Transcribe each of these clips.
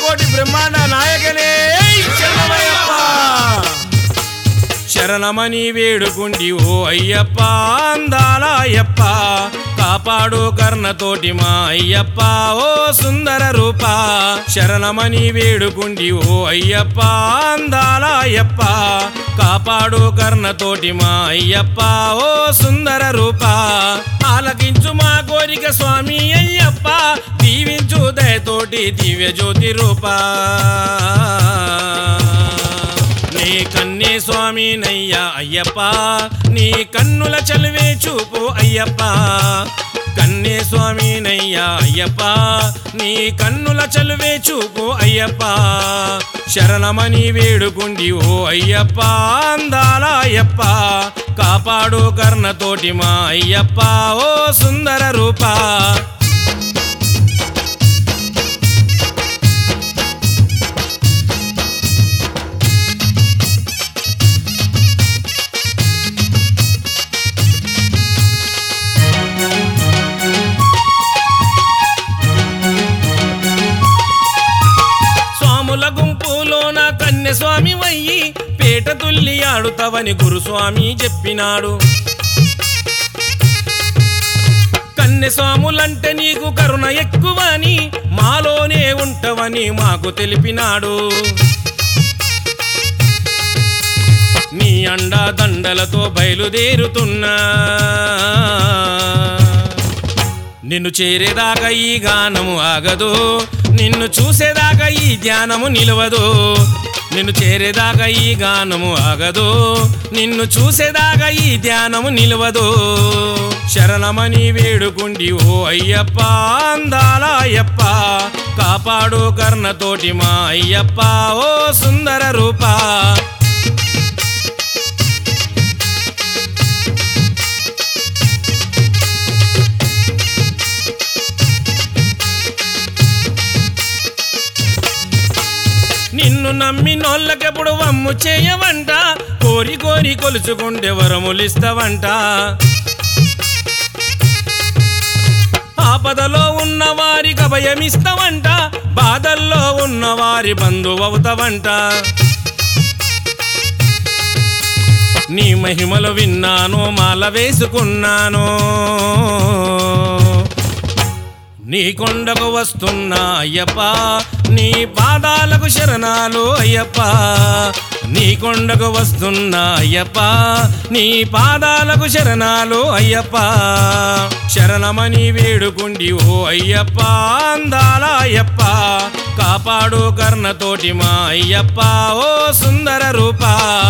కోటి బ్రహ్మాండ నాయకనే శరణమయ్యప్ప శరణమని వేడుకుండి ఓ అయ్యప్ప అందాల అయ్యప్ప కాపాడు కర్ణతోటి మా అయ్యప్ప ఓ సుందర రూప శరణమని వేడుకుండి ఓ అయ్యప్ప అందాల అయ్యప్ప కాపాడు కర్ణతోటి మా అయ్యప్ప ఓ సుందర రూప ఆలకించు మా కోరిక స్వామి అయ్యప్ప దీవించు దయతోటి దివ్య జ్యోతి రూపా నీ కన్నే స్వామి నయ్యా అయ్యప్ప నీ కన్నుల చలివే చూపు అయ్యప్ప కన్నే స్వామి నయ్యా అయ్యప్ప నీ కన్నుల చలువే చూపు అయ్యప్ప శరణమని వేడుకుండి ఓ అయ్యప్ప అందాల అయ్యప్ప కాపాడు కర్ణతోటి మా అయ్యప్ప ఓ సుందర రూపా స్వాముల గుంపులోన కన్య స్వామి వయ్యి పేట తుల్లి ఆడుతవని గురుస్వామి చెప్పినాడు కన్య స్వాములంటే నీకు కరుణ ఎక్కువని మాలోనే ఉంటవని మాకు తెలిపినాడు నీ అండా దండలతో బయలుదేరుతున్నా నిన్ను చేరేదాకా ఈ గానము ఆగదు నిన్ను చూసేదాకా ఈ ధ్యానము నిలవదు నిన్ను చేరేదాకా ఈ గానము ఆగదు నిన్ను చూసేదాకా ఈ ధ్యానము నిలవదు శరణమని వేడుకుండి ఓ అయ్యప్ప అందాల అయ్యప్ప కాపాడు కర్ణతోటి మా అయ్యప్ప ఓ సుందర రూపా నిన్ను నమ్మి నోళ్ళకెప్పుడు వమ్ము చేయవంట కోరి కోరి కొలుచుకుంటే వరములిస్తవంట ఆపదలో ఉన్న వారికి అభయమిస్తవంట బాధల్లో ఉన్న వారి బంధువవుతవంట నీ మహిమలు విన్నాను మాల వేసుకున్నాను నీ కొండకు వస్తున్నా అయ్యప్ప నీ పాదాలకు శరణాలు అయ్యప్ప నీ కొండకు వస్తున్నా అయ్యప్ప నీ పాదాలకు శరణాలు అయ్యప్ప శరణమని వేడుకుండి ఓ అయ్యప్ప అందాల అయ్యప్ప కాపాడు కర్ణతోటి మా అయ్యప్ప ఓ సుందర రూపా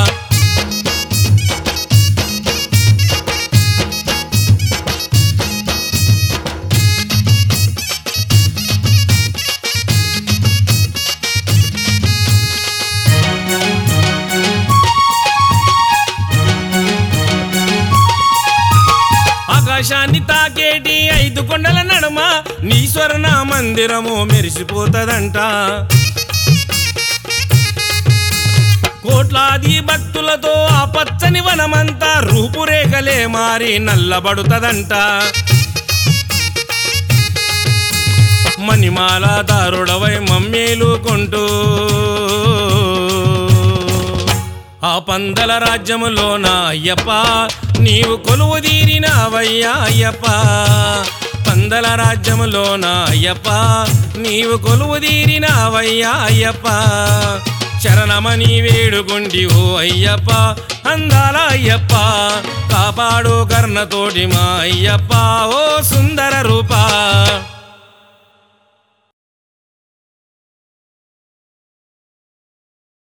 ఆకాశాన్ని తాకేటి ఐదు కొండల నడుమ నీ స్వర్ణ మందిరము మెరిసిపోతదంట కోట్లాది భక్తులతో ఆ పచ్చని వనమంతా రూపురేఖలే మారి నల్లబడుతదంట మణిమాల దారుడవై మమ్మేలుకుంటూ ఆ పందల రాజ్యములోన అయ్యప్ప నీవు కొలువు తీరినావయ్యా అయ్యప్ప పందల రాజ్యములోన అయ్యప్ప నీవు కొలువు తీరినావయ్యా అయ్యప్ప శరణమని వేడుకుండి ఓ అయ్యప్ప అందాల అయ్యప్ప కాపాడు కర్ణతోటి మా అయ్యప్ప ఓ సుందర రూపా